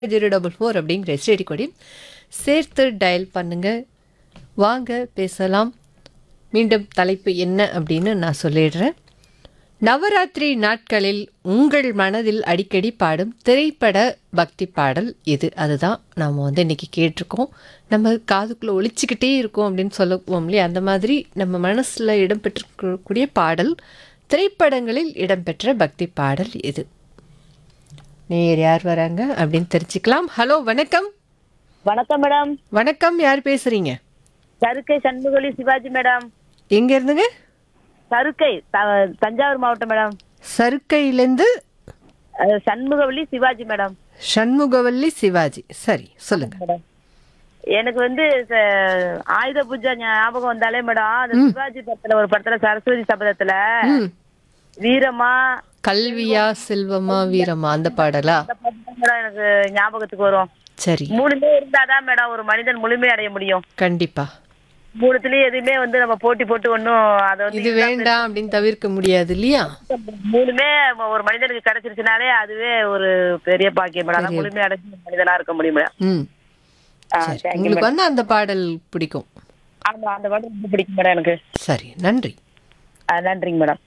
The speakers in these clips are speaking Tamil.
ஜீரோ டபுள் ஃபோர் அப்படிங்கிற எஸ்டிடி கொடியும் சேர்த்து டயல் பண்ணுங்க வாங்க பேசலாம் மீண்டும் தலைப்பு என்ன அப்படின்னு நான் சொல்லிடுறேன் நவராத்திரி நாட்களில் உங்கள் மனதில் அடிக்கடி பாடும் திரைப்பட பக்தி பாடல் இது அதுதான் நாம் வந்து இன்றைக்கி கேட்டிருக்கோம் நம்ம காதுக்குள்ளே ஒழிச்சிக்கிட்டே இருக்கோம் அப்படின்னு சொல்லுவோம் இல்லையா அந்த மாதிரி நம்ம மனசில் இடம்பெற்றிருக்கக்கூடிய பாடல் திரைப்படங்களில் இடம்பெற்ற பக்தி பாடல் இது நேர் யார் வராங்க அப்படின்னு தெரிஞ்சுக்கலாம் ஹலோ வணக்கம் வணக்கம் மேடம் வணக்கம் யார் பேசுறீங்க சருக்கை சண்முகலி சிவாஜி மேடம் எங்க இருந்துங்க சருக்கை த- தஞ்சாவூர் மாவட்டம் மேடம் சருக்கையிலேருந்து அஹ், சண்முகவல்லி சிவாஜி மேடம் சண்முகவல்லி சிவாஜி சரி சொல்லுங்க மேடம் எனக்கு வந்து ச- ஆயுத பூஜை ஞாபகம் வந்தாலே மேடம் அந்த சிவாஜி படத்துல ஒரு படத்துல சரஸ்வதி சபதத்துல ம் வீரமா கல்வியா செல்வமா வீரமா அந்த பாடலா அந்த பாட்டு தான் மேடம் எனக்கு ஞாபகத்துக்கு வரும் சரி மூணுமே இருந்தாதான் மேடம் ஒரு மனிதன் முழுமை அடைய முடியும் கண்டிப்பா மூணுத்துலயும் எதுவுமே வந்து நம்ம போட்டி போட்டு ஒன்றும் அதை வந்து இது வேண்டாம் அப்படின்னு தவிர்க்க முடியாது இல்லையா மூணுமே ஒரு மனிதனுக்கு கிடைச்சிருச்சுனாலே அதுவே ஒரு பெரிய பாக்கியம் மேடம் அதான் முழுமை அடைஞ்ச மனிதனா இருக்க முடியும் மேடம் ம் ஆ, சரி thank you உங்களுக்கு வந்து அந்த பாடல் பிடிக்கும் ஆமா அந்த பாட்டு ரொம்ப பிடிக்கும் மேடம் எனக்கு சரி நன்றி ஆ, நன்றிங்க மேடம்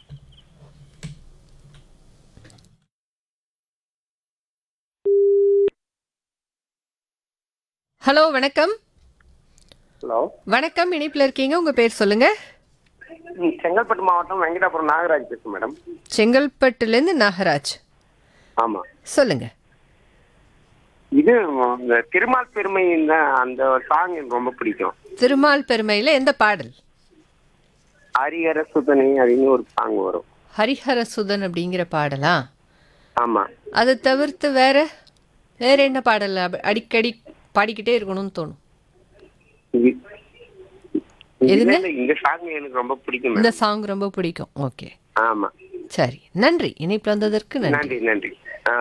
ஹலோ வணக்கம் ஹலோ வணக்கம் இணைப்பில் இருக்கீங்க உங்க பேர் சொல்லுங்க ம், செங்கல்பட்டு மாவட்டம் வெங்கடாபுரம் நாகராஜ் பேசுறேன் மேடம் செங்கல்பட்டுலேருந்து நாகராஜ் ஆமா சொல்லுங்க இது இந்த திருமால் பெருமை அந்த சாங் எனக்கு ரொம்ப பிடிக்கும் திருமால் பெருமையில் எந்த பாடல் ஹரிஹர சுதனி அப்படின்னு ஒரு சாங் வரும் ஹரிஹர சுதன் அப்படிங்கிற பாடலா ஆமா அதை தவிர்த்து வேற வேற என்ன பாடல் அப- அடிக்கடி பாடிக்கிட்டே இருக்கணும்னு தோணும் இது- எதுங்க? இல்ல, இந்த சாங் எனக்கு ரொம்ப பிடிக்கும் இந்த மேடம் சாங் ரொம்ப பிடிக்கும் ஓகே ஆமா சரி நன்றி இணைப்பில் வந்ததற்கு நன்றி நன்றி நன்றி ஆ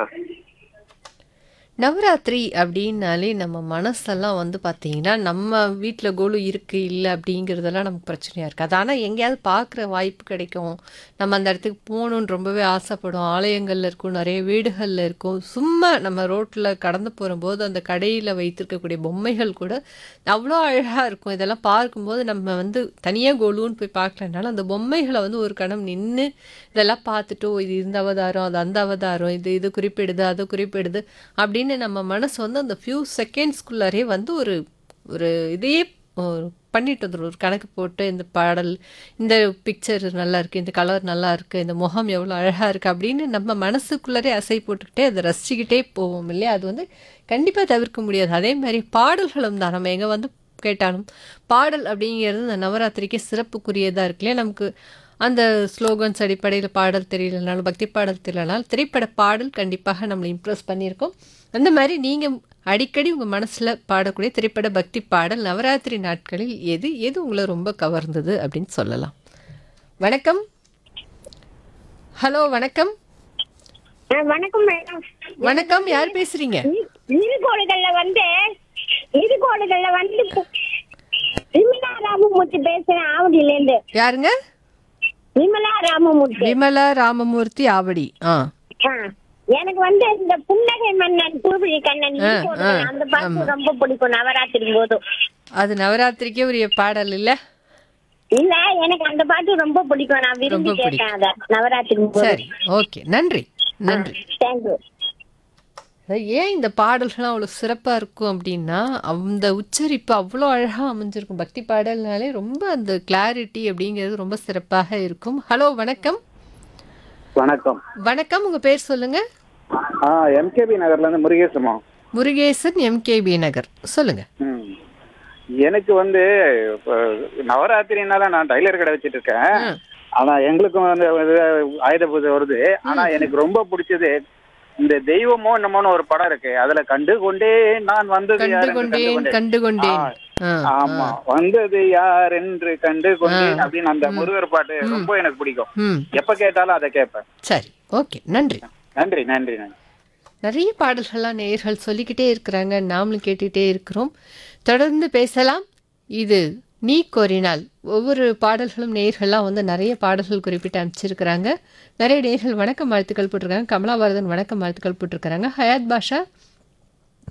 நவராத்திரி அப்படின்னாலே நம்ம மனசெல்லாம் வந்து பார்த்தீங்கன்னா நம்ம வீட்டில் கோலு இருக்குது இல்லை அப்படிங்கிறதெல்லாம் நமக்கு பிரச்சனையாக இருக்குது ஆனால் எங்கேயாவது பார்க்குற வாய்ப்பு கிடைக்கும் நம்ம அந்த இடத்துக்கு போகணுன்னு ரொம்பவே ஆசைப்படும் ஆலயங்களில் இருக்கும் நிறைய வீடுகளில் இருக்கும் சும்மா நம்ம ரோட்டில் கடந்து போகும்போது அந்த கடையில் வைத்திருக்கக்கூடிய பொம்மைகள் கூட அவ்வளோ அழகாக இருக்கும் இதெல்லாம் பார்க்கும்போது நம்ம வந்து தனியாக கோலுன்னு போய் பார்க்கலனாலும் அந்த பொம்மைகளை வந்து ஒரு கணம் நின்று இதெல்லாம் பார்த்துட்டு ஓ, இது இந்த அவதாரம் அது அந்த அவதாரம் இது இது குறிப்பிடுது அது குறிப்பிடுது அப்படின்னு நம்ம மனசு வந்து அந்த ஃபியூ செகண்ட்ஸ்குள்ளாரே வந்து ஒரு ஒரு இதையே ஒரு பண்ணிட்டு வந்துடும் ஒரு கணக்கு போட்டு இந்த பாடல் இந்த பிக்சர் நல்லா இருக்கு இந்த கலர் நல்லா இருக்கு இந்த முகம் எவ்வளோ அழகா இருக்கு அப்படின்னு நம்ம மனசுக்குள்ளாரே அசை போட்டுக்கிட்டே அதை ரசிச்சுக்கிட்டே போவோம் இல்லையா அது வந்து கண்டிப்பாக தவிர்க்க முடியாது அதே மாதிரி பாடல்களும் தான் நம்ம எங்கே வந்து கேட்டாலும் பாடல் அப்படிங்கிறது இந்த நவராத்திரிக்கு சிறப்புக்குரியதாக இருக்கு இல்லையா நமக்கு அந்த ஸ்லோகன்ஸ் அடிப்படையில் பாடல் தெரியலனாலும் பக்தி பாடல் தெரியலனாலும் திரைப்பட பாடல் கண்டிப்பாக நம்மளை இம்ப்ரெஸ் பண்ணியிருக்கோம் அந்த மாதிரி நீங்கள் அடிக்கடி உங்கள் மனசில் பாடக்கூடிய திரைப்பட பக்தி பாடல் நவராத்திரி நாட்களில் எது எது உங்களை ரொம்ப கவர்ந்தது அப்படின்னு சொல்லலாம் வணக்கம் ஹலோ வணக்கம் ஆ, வணக்கம் மேடம் வணக்கம் யார் பேசுறீங்க இ- இருகோடுகள்ல வந்து இருகோடுகள்ல வந்து விமலா ராமமூர்த்தி பேசுறேன் ஆவடியில இருந்து யாருங்க விமலா ராமமூர்த்தி விமலா ராமமூர்த்தி ஆவடி ஆ ஆ, எனக்கு வந்து இந்த புன்னகை மன்னன் பூவிழி கண்ணன் ஆ, இருகோடுகள் ஆ, அந்த பாட்டு ரொம்ப பிடிக்கும் நவராத்திரி போது அது நவராத்திரிக்கே உரிய பாடல் இல்லை இல்ல எனக்கு அந்த பாட்டு ரொம்ப பிடிக்கும் நான் விரும்பி ரொம்ப பிடிக்கும். கேட்டேன் அத நவராத்திரி போது சரி ஓகே நன்றி நன்றி தேங்க்யூ அதாவது ஏன் இந்த பாடல்கள்லாம் அவ்வளோ சிறப்பாக இருக்கும் அப்படின்னா அந்த உச்சரிப்பு அவ்வளோ அழகாக அமைஞ்சிருக்கும் பக்தி பாடல்னாலே ரொம்ப அந்த கிளாரிட்டி அப்படிங்கிறது ரொம்ப சிறப்பாக இருக்கும் ஹலோ வணக்கம் வணக்கம் வணக்கம் உங்கள் பேர் சொல்லுங்கள் ஆ எம்கேபி நகர்ல இருந்து முருகேசமா முருகேசன் எம்கேபி நகர் சொல்லுங்கள் ம். எனக்கு வந்து இப்ப நவராத்திரினால நான் டைலர் கடை வச்சிட்டு இருக்கேன் ம். ஆனா எங்களுக்கும் வந்து இது ஆயுத பூஜை வருது ஆனா எனக்கு ரொம்ப பிடிச்சது இந்த தெய்வமோ என்னமோன்னு ஒரு படம் இருக்கு அதுல கண்டு கொண்டே நான் வந்தது கண்டு யார் என்று கொண்டேன் கண்டு கண்டு கொண்டேன் ஆ, ஆ, ஆமா வந்தது யார் என்று கண்டு கொண்டேன் ஆ. அப்படின்னு அந்த முருகர் பாட்டு ரொம்ப எனக்கு பிடிக்கும் ம் எப்ப கேட்டாலும் அதை கேட்பேன் சரி ஓகே நன்றி நன்றி நன்றி நன்றி நிறைய பாடல்கள்லாம் நேயர்கள் சொல்லிக்கிட்டே இருக்கிறாங்க நாமளும் கேட்டுகிட்டே இருக்கிறோம் தொடர்ந்து பேசலாம் இது நீ கோரினால் ஒவ்வொரு பாடல்களும் நேயர்கள்லாம் வந்து நிறைய பாடல்கள் குறிப்பிட்டு அனுப்பிச்சிருக்கிறாங்க நிறைய நேயர்கள் வணக்கம் வாழ்த்துக்கள் போட்டிருக்காங்க கமலாபாரதன் வணக்கம் வாழ்த்துக்கள் போட்டிருக்கிறாங்க ஹயாத் பாஷா